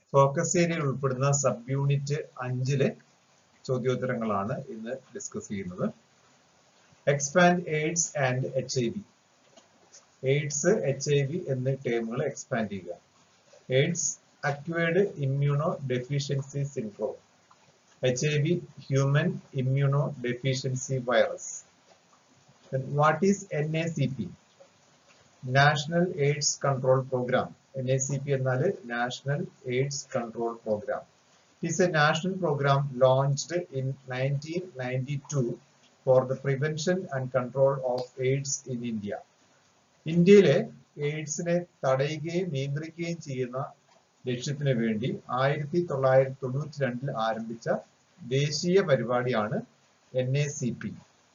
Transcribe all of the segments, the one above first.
Focus ഏരിയയിൽ ഉൾപ്പെടുന്ന sub unit അഞ്ചിലെ ചോദ്യോത്തരങ്ങളാണ് ഇന്ന് ഡിസ്കസ് ചെയ്യുന്നത് expand AIDS and H I V AIDS H I V എന്നീ ടേമുകൾ എക്സ്പാൻഡ് ചെയ്യുക AIDS acquired immunodeficiency syndrome H I V human immunodeficiency virus what is N A C P national AIDS control programme N A C P എന്നാൽ national AIDS control programme it a national programme launched in nineteen ninety two for the prevention and control of AIDS in India ഇന്ത്യയിലെ എയ്ഡ്സിനെ തടയുകയും നിയന്ത്രിക്കുകയും ചെയ്യുന്ന ലക്ഷ്യത്തിന് വേണ്ടി ആയിരത്തി തൊള്ളായിരത്തി തൊണ്ണൂറ്റി രണ്ടിൽ ആരംഭിച്ച ദേശീയ പരിപാടിയാണ് N A C P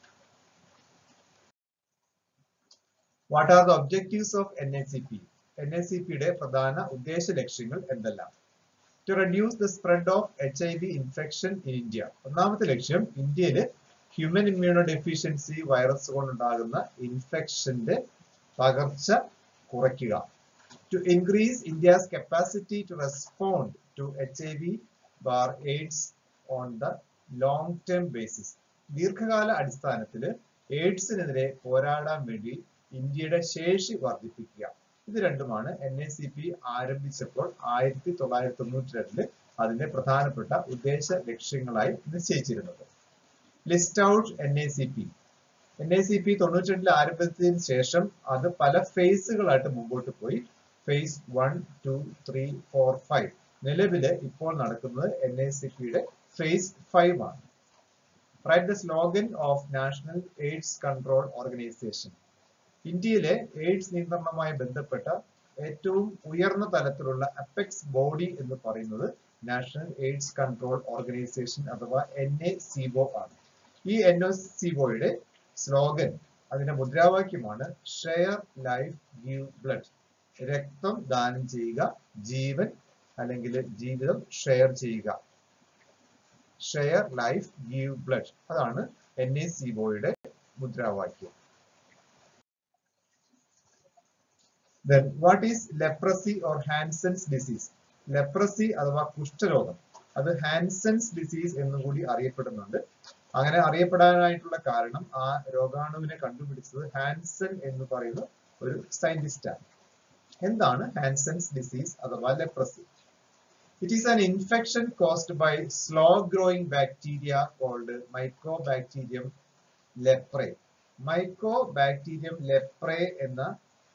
what are the objectives of N A C P N A C പിയുടെ പ്രധാന ഉദ്ദേശ ലക്ഷ്യങ്ങൾ എന്തെല്ലാം to reduce the spread of H I V infection in India ഒന്നാമത്തെ ലക്ഷ്യം ഇന്ത്യയിൽ ഹ്യൂമൻ ഇമ്മ്യൂണോ ഡെഫിഷ്യൻസി വൈറസ് കൊണ്ടുണ്ടാകുന്ന ഇൻഫെക്ഷന്റെ പകർച്ച കുറയ്ക്കുക to increase India's capacity to respond to H I V bar AIDS on the long term basis ദീർഘകാല അടിസ്ഥാനത്തിൽ എയ്ഡ്സിനെതിരെ പോരാടാൻ വേണ്ടി ഇന്ത്യയുടെ ശേഷി വർദ്ധിപ്പിക്കുക ഇത് രണ്ടുമാണ് എൻ എ സി പി ആരംഭിച്ചപ്പോൾ ആയിരത്തി തൊള്ളായിരത്തി തൊണ്ണൂറ്റി രണ്ടില് അതിന്റെ പ്രധാനപ്പെട്ട ഉദ്ദേശ ലക്ഷ്യങ്ങളായി നിശ്ചയിച്ചിരുന്നത് list out N A C P N A C P തൊണ്ണൂറ്റി രണ്ടിൽ ആരംഭിച്ചതിന് ശേഷം അത് പല ഫേസുകളായിട്ട് മുമ്പോട്ട് പോയി phase one two three four five നിലവില് ഇപ്പോൾ നടക്കുന്നത് എൻ എ സി പിയുടെ ഫേസ് ഫൈവ് ആണ് write the slogan of national AIDS control organisation ഇന്ത്യയിലെ എയ്ഡ്സ് നിയന്ത്രണവുമായി ബന്ധപ്പെട്ട ഏറ്റവും ഉയർന്ന തലത്തിലുള്ള അപ്പെക്സ് ബോഡി എന്ന് പറയുന്നത് നാഷണൽ എയ്ഡ്സ് കൺട്രോൾ ഓർഗനൈസേഷൻ അഥവാ എൻ എ സിഒ ആണ് ഈ എൻ ഒ സിഒയുടെ സ്ലോഗൻ അതിന്റെ മുദ്രാവാക്യമാണ് ഷെയർ ലൈഫ് ഗീവ് ബ്ലഡ് രക്തം ദാനം ചെയ്യുക ജീവൻ അല്ലെങ്കിൽ ജീവിതം ഷെയർ ചെയ്യുക ഷെയർ ലൈഫ് ഗീവ് ബ്ലഡ് അതാണ് എൻ എ സിഒയുടെ മുദ്രാവാക്യം Then what is leprosy or Hansen's disease? Leprosy അഥവാ കുഷ്ഠരോഗം അത് ഹാൻസൻസ് ഡിസീസ് എന്നും കൂടി അറിയപ്പെടുന്നുണ്ട് അങ്ങനെ അറിയപ്പെടാനായിട്ടുള്ള കാരണം ആ രോഗാണുവിനെ കണ്ടുപിടിച്ചത് ഹാൻസൺ എന്ന് പറയുന്ന ഒരു സയന്റിസ്റ്റാണ് എന്താണ് ഹാൻസൻസ് ഡിസീസ് അഥവാ leprosy it is an infection caused by slow growing bacteria called micro bacterium leprae micro bacterium leprae എന്ന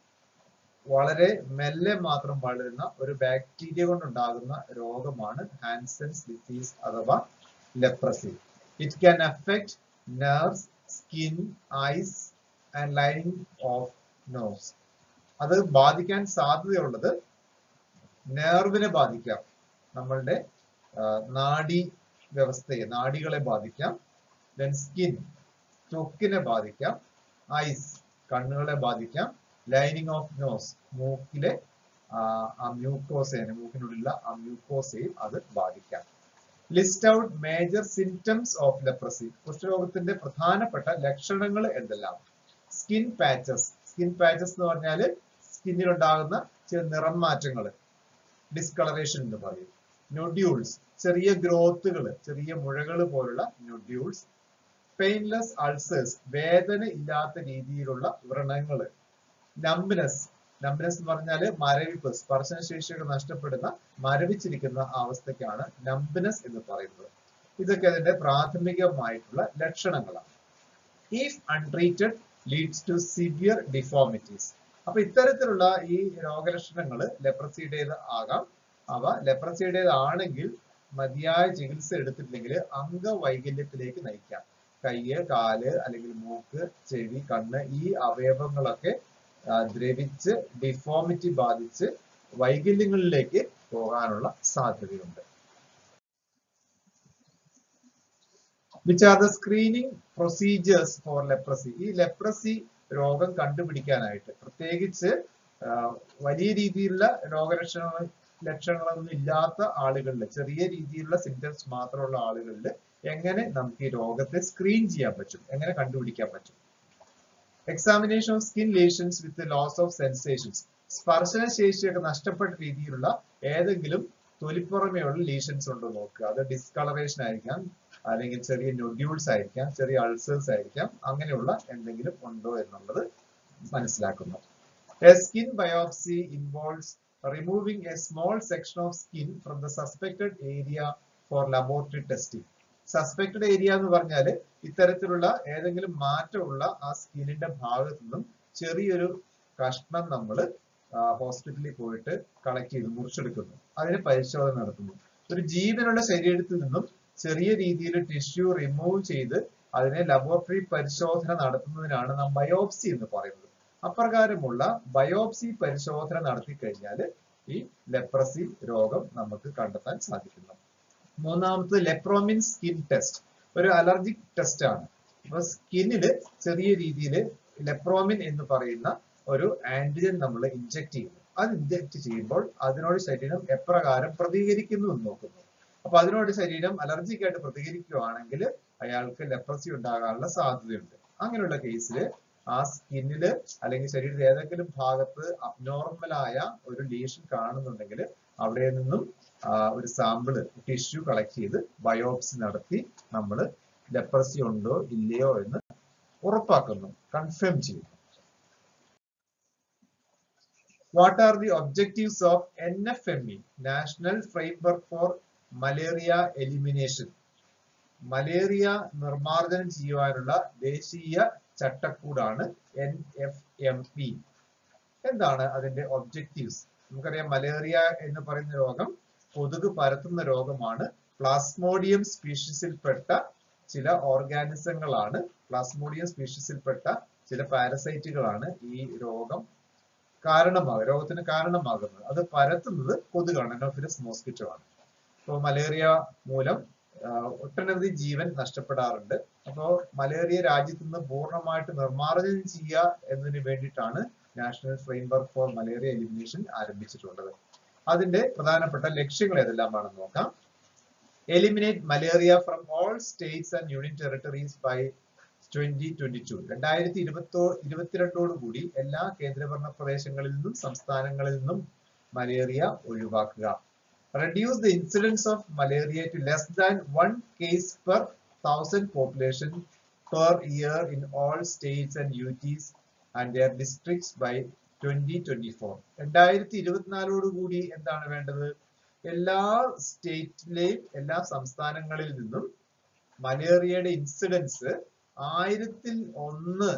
വളരെ മെല്ലെ മാത്രം വളരുന്ന ഒരു ബാക്ടീരിയ കൊണ്ടുണ്ടാകുന്ന രോഗമാണ് ഹാൻസൻസ് ഡിസീസ് അഥവാ leprosy it can affect nerves skin eyes and lining of nose അത് ബാധിക്കാൻ സാധ്യതയുള്ളത് നെർവിനെ ബാധിക്കാം നമ്മളുടെ നാഡി വ്യവസ്ഥയെ നാഡികളെ ബാധിക്കാം ദെൻ സ്കിൻ ത്വക്കിനെ ബാധിക്കാം ഐസ് കണ്ണുകളെ ബാധിക്കാം ലൈനിങ് ഓഫ് നോസ് മൂക്കിലെ ആ മ്യൂക്കോസേനെ മൂക്കിനുള്ളിലുള്ള ആ മ്യൂക്കോസയും അത് ബാധിക്കാം list out major symptoms of leprosy കുഷ്ഠരോഗത്തിന്റെ പ്രധാനപ്പെട്ട ലക്ഷണങ്ങൾ എന്തെല്ലാം സ്കിൻ പാച്ചസ് സ്കിൻ പാച്ചസ് എന്ന് പറഞ്ഞാൽ സ്കിന്നിൽ ഉണ്ടാകുന്ന ചില നിറം മാറ്റങ്ങൾ ഡിസ്കളറേഷൻ എന്ന് പറയും നൊഡ്യൂൾസ് ചെറിയ ഗ്രോത്തുകൾ ചെറിയ മുഴകൾ പോലുള്ള നൊഡ്യൂൾസ് പെയിൻലെസ് അൾസേഴ്സ് വേദന ഇല്ലാത്ത രീതിയിലുള്ള വ്രണങ്ങൾ നംബിനസ് നംബിനസ് എന്ന് പറഞ്ഞാല് മരവിപ്പ് സ്പർശനശേഷിയൊക്കെ നഷ്ടപ്പെടുന്ന മരവിച്ചിരിക്കുന്ന അവസ്ഥയ്ക്കാണ് നംബിനസ് എന്ന് പറയുന്നത് ഇതൊക്കെ അതിന്റെ പ്രാഥമികമായിട്ടുള്ള ലക്ഷണങ്ങളാണ് if untreated leads to severe deformities അപ്പൊ ഇത്തരത്തിലുള്ള ഈ രോഗലക്ഷണങ്ങൾ ലെപ്രസിയുടേത് ആകാം അവ ലെപ്രസിയുടേതാണെങ്കിൽ മതിയായ ചികിത്സ എടുത്തിട്ടില്ലെങ്കിൽ അംഗവൈകല്യത്തിലേക്ക് നയിക്കാം കയ്യ് കാല് അല്ലെങ്കിൽ മൂക്ക് ചെവി കണ്ണ് ഈ അവയവങ്ങളൊക്കെ ദ്രവിച്ച് ഡിഫോമിറ്റി ബാധിച്ച് വൈകല്യങ്ങളിലേക്ക് പോകാനുള്ള സാധ്യതയുണ്ട് which are the screening procedures for leprosy ഈ ലെപ്രസി രോഗം കണ്ടുപിടിക്കാനായിട്ട് പ്രത്യേകിച്ച് വലിയ രീതിയിലുള്ള രോഗലക്ഷണങ്ങൾ ലക്ഷണങ്ങളൊന്നും ഇല്ലാത്ത ആളുകളിൽ ചെറിയ രീതിയിലുള്ള സിംറ്റംസ് മാത്രമുള്ള ആളുകളിൽ എങ്ങനെ നമുക്ക് ഈ രോഗത്തെ സ്ക്രീൻ ചെയ്യാൻ പറ്റും എങ്ങനെ കണ്ടുപിടിക്കാൻ പറ്റും examination of skin lesions with loss of sensations സ്പർശന ശേഷിയൊക്കെ നഷ്ടപ്പെട്ട രീതിയിലുള്ള ഏതെങ്കിലും തൊലിപ്പുറമെയുള്ള ലീഷൻസ് ഉണ്ടോ നോക്കുക അത് ഡിസ്കളറേഷൻ ആയിരിക്കാം അല്ലെങ്കിൽ ചെറിയ നൊഡ്യൂൾസ് ആയിരിക്കാം ചെറിയ അൾസേഴ്സ് ആയിരിക്കാം അങ്ങനെയുള്ള എന്തെങ്കിലും ഉണ്ടോ എന്നുള്ളത് മനസ്സിലാക്കുന്നു a skin biopsy involves removing a small section of skin from the suspected area for laboratory testing suspected area എന്ന് പറഞ്ഞാൽ ഇത്തരത്തിലുള്ള ഏതെങ്കിലും മാറ്റമുള്ള ആ സ്കിന്നിന്റെ ഭാഗത്തു നിന്നും ചെറിയൊരു കഷ്ണം നമ്മൾ ഹോസ്പിറ്റലിൽ പോയിട്ട് കളക്ട് ചെയ്ത് മുറിച്ചെടുക്കുന്നു അതിന് പരിശോധന നടത്തുന്നു ഒരു ജീവനുള്ള ശരീരത്തിൽ നിന്നും ചെറിയ രീതിയിൽ ടിഷ്യൂ റിമൂവ് ചെയ്ത് അതിനെ ലബോറട്ടറി പരിശോധന നടത്തുന്നതിനാണ് നാം ബയോപ്സി എന്ന് പറയുന്നത് അപ്രകാരമുള്ള ബയോപ്സി പരിശോധന നടത്തി കഴിഞ്ഞാൽ ഈ ലെപ്രസി രോഗം നമുക്ക് കണ്ടെത്താൻ സാധിക്കുന്നു മൂന്നാമത് ലെപ്രോമിൻ സ്കിൻ ടെസ്റ്റ് ഒരു അലർജിക് ടെസ്റ്റ് ആണ് അപ്പൊ സ്കിന്നില് ചെറിയ രീതിയിൽ ലെപ്രോമിൻ എന്ന് പറയുന്ന ഒരു ആന്റിജൻ നമ്മൾ ഇഞ്ചെക്ട് ചെയ്യുന്നു അത് ഇഞ്ചെക്ട് ചെയ്യുമ്പോൾ അതിനോട് ശരീരം എപ്രകാരം പ്രതികരിക്കുന്നു എന്ന് നോക്കുന്നു അപ്പൊ അതിനോട് ശരീരം അലർജിക് ആയിട്ട് പ്രതികരിക്കുകയാണെങ്കിൽ അയാൾക്ക് ലെപ്രസി ഉണ്ടാകാനുള്ള സാധ്യതയുണ്ട് അങ്ങനെയുള്ള കേസിൽ ആ സ്കിന്നില് അല്ലെങ്കിൽ ശരീരത്തിൽ ഏതെങ്കിലും ഭാഗത്ത് അബ്നോർമലായ ഒരു ലീഷൻ കാണുന്നുണ്ടെങ്കിൽ അവിടെ നിന്നും ഒരു സാമ്പിള് ടിഷ്യൂ കളക്ട് ചെയ്ത് ബയോപ്സി നടത്തി നമ്മൾ ലെപ്രസി ഉണ്ടോ ഇല്ലയോ എന്ന് ഉറപ്പാക്കുന്നു കൺഫേം ചെയ്യുന്നു what are the objectives of N F M E national framework for malaria elimination malaria നിർമ്മാർജ്ജനം ചെയ്യുവാനുള്ള ദേശീയ ചട്ടക്കൂടാണ് എൻ എഫ് എം പി എന്താണ് അതിന്റെ ഒബ്ജക്റ്റീവ്സ് നമുക്കറിയാം മലേറിയ എന്ന് പറയുന്ന രോഗം കൊതുക് പരത്തുന്ന രോഗമാണ് പ്ലാസ്മോഡിയം സ്പീഷീസിൽപ്പെട്ട ചില ഓർഗാനിസങ്ങളാണ് പ്ലാസ്മോഡിയം സ്പീഷീസിൽപ്പെട്ട ചില പാരസൈറ്റുകളാണ് ഈ രോഗം കാരണമാകുക രോഗത്തിന് കാരണമാകുന്നത് അത് പരത്തുന്നത് കൊതുകാണ് അനോഫിലസ് മോസ്കിറ്റോ ആണ് അപ്പോൾ മലേറിയ മൂലം ഒട്ടനവധി ജീവൻ നഷ്ടപ്പെടാറുണ്ട് അപ്പോൾ മലേറിയ രാജ്യത്ത് നിന്ന് പൂർണ്ണമായിട്ട് നിർമ്മാർജ്ജനം ചെയ്യുക എന്നതിന് വേണ്ടിയിട്ടാണ് national framework for malaria elimination ആരംഭിച്ചിട്ടുള്ളത് അതിന്റെ പ്രധാനപ്പെട്ട ലക്ഷ്യങ്ങൾ ഏതെല്ലാമാണെന്ന് നോക്കാം eliminate malaria from all states and union territories by twenty twenty two രണ്ടായിരത്തി ഇരുപത്തോ ഇരുപത്തിരണ്ടോടു കൂടി എല്ലാ കേന്ദ്രഭരണ പ്രദേശങ്ങളിൽ നിന്നും സംസ്ഥാനങ്ങളിൽ നിന്നും മലേറിയ ഒഴിവാക്കുക reduce the incidence of malaria to less than one case per thousand population per year in all states and UTs and their districts by 2024. രണ്ടായിരത്തി ഇരുപത്തിനാലോട് കൂടി എന്താണ് വേണ്ടത് എല്ലാ സ്റ്റേറ്റിലെയും എല്ലാ സംസ്ഥാനങ്ങളിൽ നിന്നും മലേറിയയുടെ ഇൻസിഡൻസ് ആയിരത്തിൽ ഒന്ന്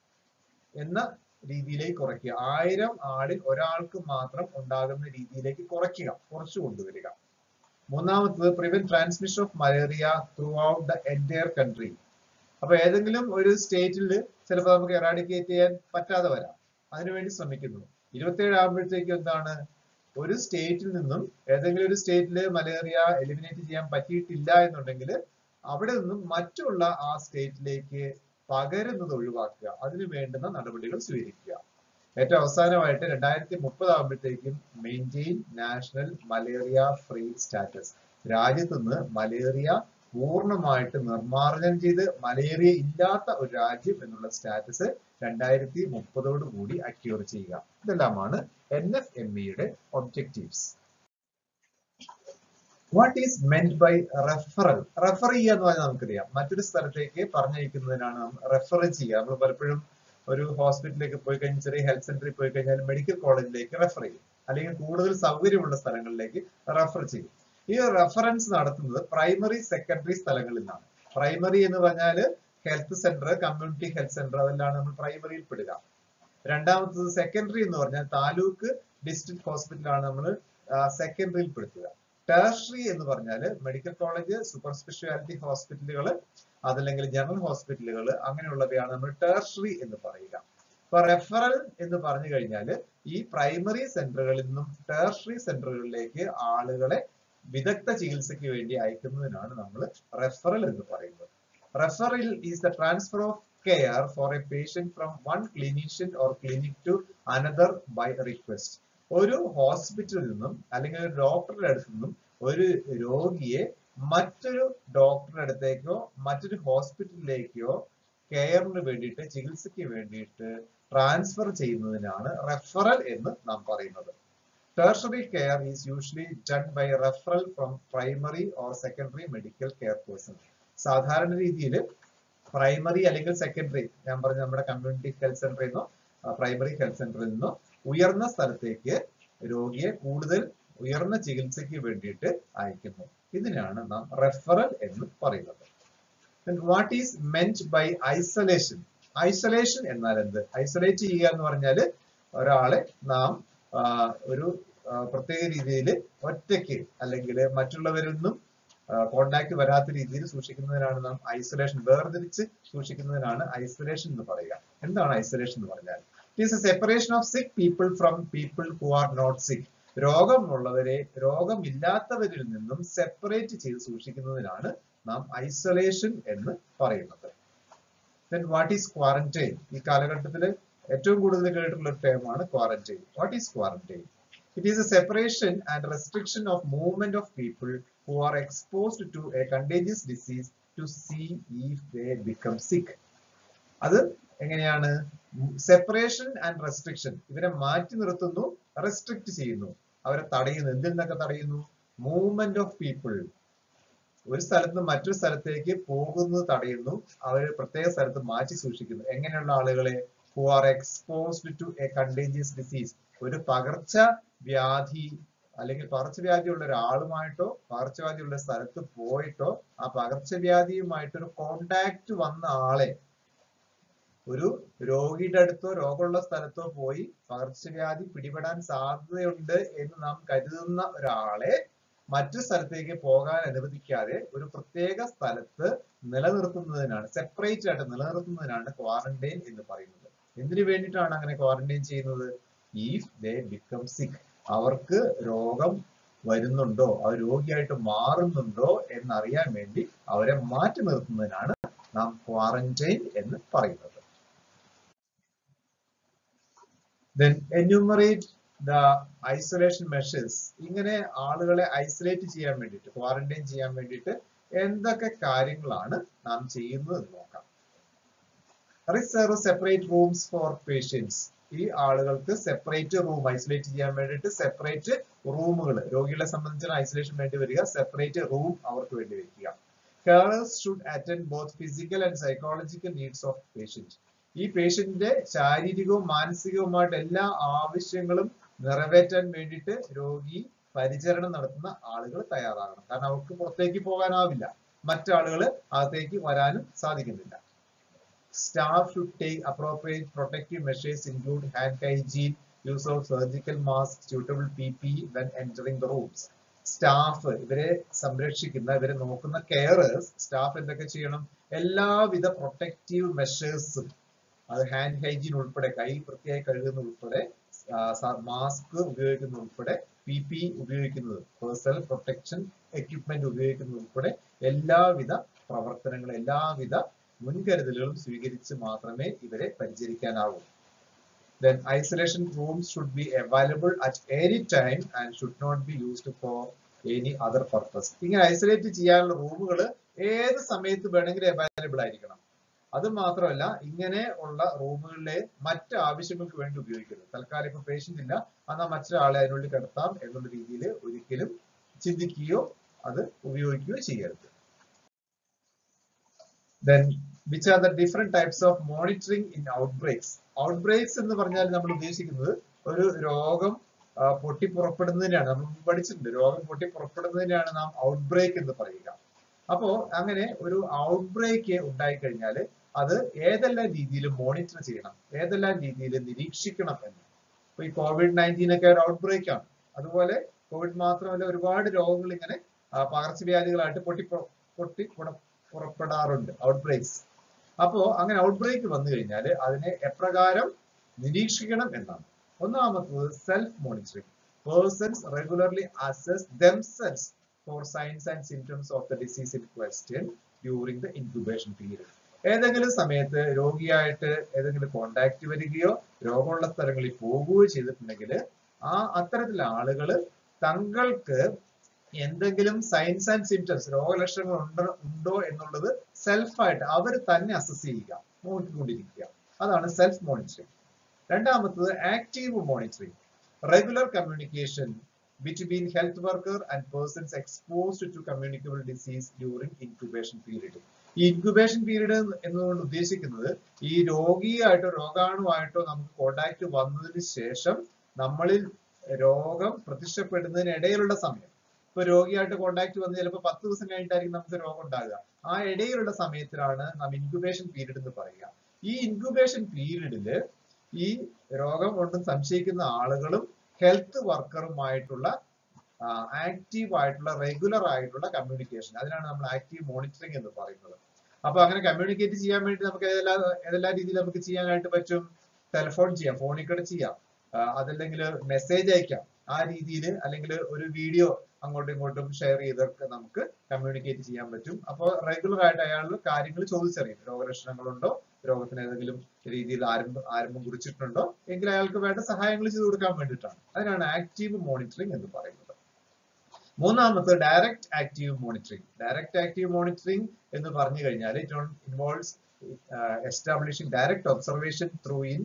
എന്ന രീതിയിലേക്ക് കുറയ്ക്കുക ആയിരം ആളിൽ ഒരാൾക്ക് മാത്രം ഉണ്ടാകുന്ന രീതിയിലേക്ക് കുറയ്ക്കുക കുറച്ചു കൊണ്ടുവരിക മൂന്നാമത്തത് prevent transmission of malaria throughout the entire country അപ്പൊ ഏതെങ്കിലും ഒരു സ്റ്റേറ്റിൽ ചിലപ്പോൾ നമുക്ക് എറാഡിക്കേറ്റ് ചെയ്യാൻ പറ്റാതെ വരാം അതിനുവേണ്ടി ശ്രമിക്കുന്നു ഇരുപത്തിയേഴ് ആകുമ്പോഴത്തേക്കും എന്താണ് ഒരു സ്റ്റേറ്റിൽ നിന്നും ഏതെങ്കിലും ഒരു സ്റ്റേറ്റിൽ മലേറിയ എലിമിനേറ്റ് ചെയ്യാൻ പറ്റിയിട്ടില്ല എന്നുണ്ടെങ്കിൽ അവിടെ നിന്നും മറ്റുള്ള ആ സ്റ്റേറ്റിലേക്ക് പകരുന്നത് ഒഴിവാക്കുക അതിനു വേണ്ടുന്ന നടപടികൾ സ്വീകരിക്കുക ഏറ്റവും അവസാനമായിട്ട് രണ്ടായിരത്തി മുപ്പത് ആകുമ്പോഴത്തേക്കും maintain national malaria free status രാജ്യത്ത് നിന്ന് മലേറിയ പൂർണ്ണമായിട്ട് നിർമ്മാർജ്ജനം ചെയ്ത് മലേറിയ ഇല്ലാത്ത ഒരു രാജ്യം എന്നുള്ള സ്റ്റാറ്റസ് രണ്ടായിരത്തി മുപ്പതോടു കൂടി അക്യൂർ ചെയ്യുക ഇതെല്ലാമാണ് എൻ എഫ് എം ഇയുടെ objectives what is meant by referral refer ചെയ്യുക എന്ന് പറഞ്ഞാൽ നമുക്കറിയാം മറ്റൊരു സ്ഥലത്തേക്ക് പറഞ്ഞയക്കുന്നതിനാണ് റെഫർ ചെയ്യുക നമ്മൾ പലപ്പോഴും ഒരു ഹോസ്പിറ്റലിലേക്ക് പോയി കഴിഞ്ഞാൽ ചെറിയ ഹെൽത്ത് സെന്ററിൽ പോയി കഴിഞ്ഞാൽ മെഡിക്കൽ കോളേജിലേക്ക് റെഫർ ചെയ്യും അല്ലെങ്കിൽ കൂടുതൽ സൗകര്യമുള്ള സ്ഥലങ്ങളിലേക്ക് റെഫർ ചെയ്യും ഈ റെഫറൻസ് നടത്തുന്നത് പ്രൈമറി സെക്കൻഡറി സ്ഥലങ്ങളിൽ നിന്നാണ് പ്രൈമറി എന്ന് പറഞ്ഞാൽ health centre community health centre അതെല്ലാം നമ്മൾ പ്രൈമറിയിൽ പെടുക രണ്ടാമത്തത് സെക്കൻഡറി എന്ന് പറഞ്ഞാൽ താലൂക്ക് ഡിസ്ട്രിക്ട് ഹോസ്പിറ്റലാണ് നമ്മൾ സെക്കൻഡറിയിൽ പെടുത്തുക ടേർഷറി എന്ന് പറഞ്ഞാൽ മെഡിക്കൽ കോളേജ് സൂപ്പർ സ്പെഷ്യാലിറ്റി ഹോസ്പിറ്റലുകൾ അതല്ലെങ്കിൽ ജനറൽ ഹോസ്പിറ്റലുകൾ അങ്ങനെയുള്ളവയാണ് നമ്മൾ ടേർഷറി എന്ന് പറയുക ഇപ്പൊ റെഫറൽ എന്ന് പറഞ്ഞു കഴിഞ്ഞാൽ ഈ പ്രൈമറി സെന്ററുകളിൽ നിന്നും ടേർഷറി സെന്ററുകളിലേക്ക് ആളുകളെ വിദഗ്ധ ചികിത്സയ്ക്ക് വേണ്ടി അയക്കുന്നതിനാണ് നമ്മൾ റെഫറൽ എന്ന് പറയുന്നത് referral is the transfer of care for a patient from one clinician or clinic to another by request ഒരു ഹോസ്പിറ്റലിൽ നിന്നും അല്ലെങ്കിൽ ഒരു ഡോക്ടറുടെ അടുത്ത് നിന്നും ഒരു രോഗിയെ മറ്റൊരു ഡോക്ടറുടെ അടുത്തേക്കോ മറ്റൊരു ഹോസ്പിറ്റലിലേക്കോ കെയറിന് വേണ്ടിയിട്ട് ചികിത്സയ്ക്ക് വേണ്ടിയിട്ട് ട്രാൻസ്ഫർ ചെയ്യുന്നതിനാണ് റെഫറൽ എന്ന് നാം പറയുന്നത് Tertiary care is usually done by referral from primary or secondary medical care person. സാധാരണ രീതിയിൽ പ്രൈമറി അല്ലെങ്കിൽ സെക്കൻഡറി ഞാൻ പറഞ്ഞ നമ്മുടെ കമ്മ്യൂണിറ്റി ഹെൽത്ത് സെന്ററിൽ നിന്നോ പ്രൈമറി ഹെൽത്ത് സെന്ററിൽ നിന്നോ ഉയർന്ന സ്ഥലത്തേക്ക് രോഗിയെ കൂടുതൽ ഉയർന്ന ചികിത്സയ്ക്ക് വേണ്ടിയിട്ട് അയക്കുന്നു ഇതിനാണ് നാം റെഫറൽ എന്ന് പറയുന്നത് what is meant by isolation isolation എന്നാൽ എന്ത് ഐസൊലേറ്റ് ചെയ്യുക എന്ന് പറഞ്ഞാൽ ഒരാളെ നാം ആ, ഒരു ആ, പ്രത്യേക രീതിയിൽ ഒറ്റയ്ക്ക് അല്ലെങ്കിൽ മറ്റുള്ളവരിൽ നിന്നും കോണ്ടാക്ട് വരാത്ത രീതിയിൽ സൂക്ഷിക്കുന്നതിനാണ് നാം ഐസൊലേഷൻ വേർതിരിച്ച് സൂക്ഷിക്കുന്നതിനാണ് ഐസൊലേഷൻ എന്ന് പറയുക എന്താണ് ഐസൊലേഷൻ എന്ന് പറഞ്ഞാൽ it is a separation of sick people from people who are not sick രോഗമുള്ളവരെ രോഗമില്ലാത്തവരിൽ നിന്നും സെപ്പറേറ്റ് ചെയ്ത് സൂക്ഷിക്കുന്നതിനാണ് നാം ഐസൊലേഷൻ എന്ന് പറയുന്നത് ദെൻ വാട്ട് ഈസ് ക്വാറന്റൈൻ ഈ കാലഘട്ടത്തിൽ ഏറ്റവും കൂടുതൽ കേട്ടിട്ടുള്ള ഒരു ടേമാണ് quarantine what is quarantine it is a separation and restriction of movement of people who are exposed to a contagious disease to see if they become sick അത് എങ്ങനെയാണ് separation and restriction ഇവരെ മാറ്റി നിർത്തുന്നു റെസ്ട്രിക്ട് ചെയ്യുന്നു അവരെ തടയുന്നു എന്തിൽ നിന്നൊക്കെ തടയുന്നു മൂവ്മെന്റ് ഓഫ് പീപ്പിൾ ഒരു സ്ഥലത്ത് നിന്ന് മറ്റൊരു സ്ഥലത്തേക്ക് പോകുന്നത് തടയുന്നു അവർ പ്രത്യേക സ്ഥലത്ത് മാറ്റി സൂക്ഷിക്കുന്നു എങ്ങനെയുള്ള ആളുകളെ who are exposed to a contagious disease ഒരു പകർച്ച വ്യാധി അല്ലെങ്കിൽ പകർച്ചവ്യാധി ഉള്ള ഒരാളുമായിട്ടോ പകർച്ചവ്യാധി ഉള്ള സ്ഥലത്ത് പോയിട്ടോ ആ പകർച്ചവ്യാധിയുമായിട്ട് ഒരു കോണ്ടാക്ട് വന്ന ആളെ ഒരു രോഗിയുടെ അടുത്തോ രോഗമുള്ള സ്ഥലത്തോ പോയി പകർച്ചവ്യാധി പിടിപെടാൻ സാധ്യതയുണ്ട് എന്ന് നാം കരുതുന്ന ഒരാളെ മറ്റു സ്ഥലത്തേക്ക് പോകാൻ അനുവദിക്കാതെ ഒരു പ്രത്യേക സ്ഥലത്ത് നിലനിർത്തുന്നതിനാണ് സെപ്പറേറ്റ് ആയിട്ട് നിലനിർത്തുന്നതിനാണ് ക്വാറന്റൈൻ എന്ന് പറയുന്നത് എന്തിനു വേണ്ടിയിട്ടാണ് അങ്ങനെ ക്വാറന്റൈൻ ചെയ്യുന്നത് ഇഫ് ദേ ബിക്കം സിക്ക് അവർക്ക് രോഗം വരുന്നുണ്ടോ അവർ രോഗിയായിട്ട് മാറുന്നുണ്ടോ എന്നറിയാൻ വേണ്ടി അവരെ മാറ്റി നിർത്തുന്നതിനാണ് നാം ക്വാറന്റൈൻ എന്ന് പറയുന്നത് then enumerate the isolation measures ഇങ്ങനെ ആളുകളെ ഐസൊലേറ്റ് ചെയ്യാൻ വേണ്ടിയിട്ട് ക്വാറന്റൈൻ ചെയ്യാൻ വേണ്ടിയിട്ട് എന്തൊക്കെ കാര്യങ്ങളാണ് നാം ചെയ്യുന്നത് എന്ന് നോക്കാം reserve separate rooms for patients ഈ ആളുകൾക്ക് സെപ്പറേറ്റ് റൂം ഐസൊലേറ്റ് ചെയ്യാൻ വേണ്ടിയിട്ട് സെപ്പറേറ്റ് റൂമുകൾ രോഗികളെ സംബന്ധിച്ച് ഐസൊലേഷൻ വേണ്ടി വരിക സെപ്പറേറ്റ് റൂം അവർക്ക് വേണ്ടി വെക്കുക carers should attend both physical and psychological needs of patient ഈ പേഷ്യന്റിന്റെ ശാരീരികവും മാനസികവുമായിട്ട് എല്ലാ ആവശ്യങ്ങളും നിറവേറ്റാൻ വേണ്ടിയിട്ട് രോഗി പരിചരണം നടത്തുന്ന ആളുകൾ തയ്യാറാകണം കാരണം അവർക്ക് പുറത്തേക്ക് പോകാനാവില്ല മറ്റാളുകൾ അകത്തേക്ക് വരാനും സാധിക്കുന്നില്ല staff should take appropriate protective measures include hand hygiene use of surgical mask suitable P P when entering the rooms staff ഇവരെ സംരക്ഷിക്കുന്ന ഇവരെ നോക്കുന്ന കെയറേഴ്സ് സ്റ്റാഫ് എന്തൊക്കെ ചെയ്യണം എല്ലാവിധ പ്രൊട്ടക്റ്റീവ് മെഷേഴ്സും അത് ഹാൻഡ് ഹൈജീൻ ഉൾപ്പെടെ കൈ വൃത്തിയായി കഴുകുന്ന ഉൾപ്പെടെ മാസ്ക് ഉപയോഗിക്കുന്ന ഉൾപ്പെടെ പി പി ഉപയോഗിക്കുന്നത് പേഴ്സണൽ പ്രൊട്ടക്ഷൻ എക്യുപ്മെന്റ് ഉപയോഗിക്കുന്നത് ഉൾപ്പെടെ എല്ലാവിധ പ്രവർത്തനങ്ങളും എല്ലാവിധ മുൻകരുതലുകളും സ്വീകരിച്ച് മാത്രമേ ഇവരെ പരിചരിക്കാനാവൂ then isolation rooms should be available at any time and should not be used for any other purpose ഇങ്ങനെ ഐസൊലേറ്റ് ചെയ്യാനുള്ള റൂമുകൾ ഏത് സമയത്ത് വേണമെങ്കിലും അവൈലബിൾ ആയിരിക്കണം അത് മാത്രമല്ല ഇങ്ങനെ ഉള്ള റൂമുകളിലെ മറ്റ് ആവശ്യങ്ങൾക്ക് വേണ്ടി ഉപയോഗിക്കരുത് തൽക്കാലം ഇപ്പൊ പേഷ്യന്റ് ഇല്ല എന്നാൽ മറ്റൊരാളെ അതിനുള്ളിൽ കിടത്താം എന്നുള്ള രീതിയിൽ ഒരിക്കലും ചിന്തിക്കുകയോ അത് ഉപയോഗിക്കുകയോ ചെയ്യരുത് then which are the different types of monitoring in outbreaks outbreaks എന്ന് പറഞ്ഞാൽ നമ്മൾ ഉദ്ദേശിക്കുന്നത് ഒരു രോഗം ആ, പൊട്ടിപ്പുറപ്പെടുന്നതിനാണ് നമ്മൾ മുമ്പ് പഠിച്ചിട്ടുണ്ട് രോഗം പൊട്ടിപ്പുറപ്പെടുന്നതിനാണ് നാം ഔട്ട്ബ്രേക്ക് എന്ന് പറയുക അപ്പോ അങ്ങനെ ഒരു ഔട്ട്ബ്രേക്ക് ഉണ്ടായിക്കഴിഞ്ഞാൽ അത് ഏതെല്ലാം രീതിയിൽ മോണിറ്റർ ചെയ്യണം ഏതെല്ലാം രീതിയിൽ നിരീക്ഷിക്കണം എന്ന് ഇപ്പൊ ഈ കോവിഡ് നയൻറ്റീൻ ഒക്കെ ഒരു ഔട്ട്ബ്രേക്ക് ആണ് അതുപോലെ കോവിഡ് മാത്രമല്ല ഒരുപാട് രോഗങ്ങൾ ഇങ്ങനെ ആ, പകർച്ചവ്യാധികളായിട്ട് പൊട്ടി പൊട്ടി പുറ- പുറപ്പെടാറുണ്ട് ഔട്ട്ബ്രേക്സ് അപ്പോ അങ്ങനെ ഔട്ട്ബ്രേക്ക് വന്നു കഴിഞ്ഞാൽ അതിനെ എപ്രകാരം നിരീക്ഷിക്കണം എന്നാണ് ഒന്നാമത്തത് self monitoring persons regularly assess themselves for signs and symptoms of the disease in question during the incubation period ഏതെങ്കിലും സമയത്ത് രോഗിയായിട്ട് ഏതെങ്കിലും കോണ്ടാക്ട് വരികയോ രോഗമുള്ള സ്ഥലങ്ങളിൽ പോകുകയോ ചെയ്തിട്ടുണ്ടെങ്കിൽ ആ അത്തരത്തിലുള്ള ആളുകൾ തങ്ങൾക്ക് എന്തെങ്കിലും സയൻസ് ആൻഡ് സിംറ്റംസ് രോഗലക്ഷണങ്ങൾ ഉണ്ടോ ഉണ്ടോ എന്നുള്ളത് സെൽഫായിട്ട് അവർ തന്നെ അസസ് ചെയ്യുക നോക്കിക്കൊണ്ടിരിക്കുക അതാണ് സെൽഫ് മോണിറ്ററിംഗ് രണ്ടാമത്തത് active monitoring regular communication between health worker and persons exposed to communicable disease during incubation period. ഈ ഇൻക്യുബേഷൻ പീരീഡ് എന്നതുകൊണ്ട് ഉദ്ദേശിക്കുന്നത് ഈ രോഗിയായിട്ടോ രോഗാണുമായിട്ടോ നമുക്ക് കോണ്ടാക്ട് വന്നതിന് ശേഷം നമ്മളിൽ രോഗം പ്രത്യക്ഷപ്പെടുന്നതിനിടയിലുള്ള സമയം ഇപ്പൊ രോഗിയായിട്ട് കോണ്ടാക്ട് വന്ന് ചിലപ്പോൾ പത്ത് ദിവസം കഴിഞ്ഞിട്ടായിരിക്കും നമുക്ക് രോഗം ഉണ്ടാകുക ആ ഇടയിലുള്ള സമയത്തിലാണ് നാം ഇൻക്യുബേഷൻ പീരീഡ് എന്ന് പറയുക ഈ ഇൻക്യുബേഷൻ പീരീഡില് ഈ രോഗം കൊണ്ടും സംശയിക്കുന്ന ആളുകളും ഹെൽത്ത് വർക്കറുമായിട്ടുള്ള ആക്റ്റീവ് ആയിട്ടുള്ള റെഗുലർ ആയിട്ടുള്ള കമ്മ്യൂണിക്കേഷൻ അതിനാണ് നമ്മൾ ആക്റ്റീവ് മോണിറ്ററിംഗ് എന്ന് പറയുന്നത് അപ്പൊ അങ്ങനെ കമ്മ്യൂണിക്കേറ്റ് ചെയ്യാൻ വേണ്ടി നമുക്ക് ഏതെല്ലാം ഏതെല്ലാം രീതിയിൽ നമുക്ക് ചെയ്യാനായിട്ട് പറ്റും ടെലിഫോൺ ചെയ്യാം ഫോണിൽ കൂടെ ചെയ്യാം ആ, അതല്ലെങ്കിൽ മെസ്സേജ് അയക്കാം ആ രീതിയിൽ അല്ലെങ്കിൽ ഒരു വീഡിയോ അങ്ങോട്ടും ഇങ്ങോട്ടും ഷെയർ ചെയ്തൊക്കെ നമുക്ക് കമ്മ്യൂണിക്കേറ്റ് ചെയ്യാൻ പറ്റും അപ്പോൾ റെഗുലർ ആയിട്ട് അയാൾ കാര്യങ്ങൾ ചോദിച്ചറിയും രോഗലക്ഷണങ്ങളുണ്ടോ രോഗത്തിന് ഏതെങ്കിലും രീതിയിൽ ആരംഭം ആരംഭം കുറിച്ചിട്ടുണ്ടോ എങ്കിൽ അയാൾക്ക് വേണ്ട സഹായങ്ങൾ ചെയ്തു കൊടുക്കാൻ വേണ്ടിയിട്ടാണ് അതിനാണ് ആക്റ്റീവ് മോണിറ്ററിംഗ് എന്ന് പറയുന്നത് മൂന്നാമത്തെ direct active monitoring direct active monitoring എന്ന് പറഞ്ഞു കഴിഞ്ഞാൽ it involves establishing direct observation through in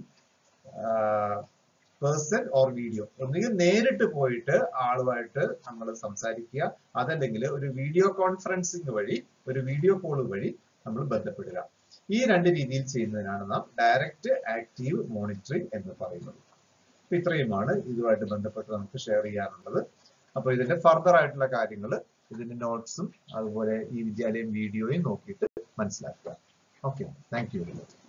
person or video ഒന്നുകിൽ നേരിട്ട് പോയിട്ട് ആളുമായിട്ട് നമ്മൾ സംസാരിക്കുക അതല്ലെങ്കിൽ ഒരു വീഡിയോ കോൺഫറൻസിങ് വഴി ഒരു വീഡിയോ കോൾ വഴി നമ്മൾ ബന്ധപ്പെടുക ഈ രണ്ട് രീതിയിൽ ചെയ്യുന്നതിനാണ് നാം ഡയറക്റ്റ് ആക്റ്റീവ് മോണിറ്ററിംഗ് എന്ന് പറയുന്നത് അപ്പൊ ഇത്രയുമാണ് ഇതുമായിട്ട് ബന്ധപ്പെട്ട് നമുക്ക് ഷെയർ ചെയ്യാനുള്ളത് അപ്പൊ ഇതിന്റെ ഫർദർ ആയിട്ടുള്ള കാര്യങ്ങൾ ഇതിന്റെ നോട്ട്സും അതുപോലെ ഈ വിദ്യാലയം വീഡിയോയും നോക്കിയിട്ട് മനസ്സിലാക്കുക ഓക്കെ താങ്ക് യു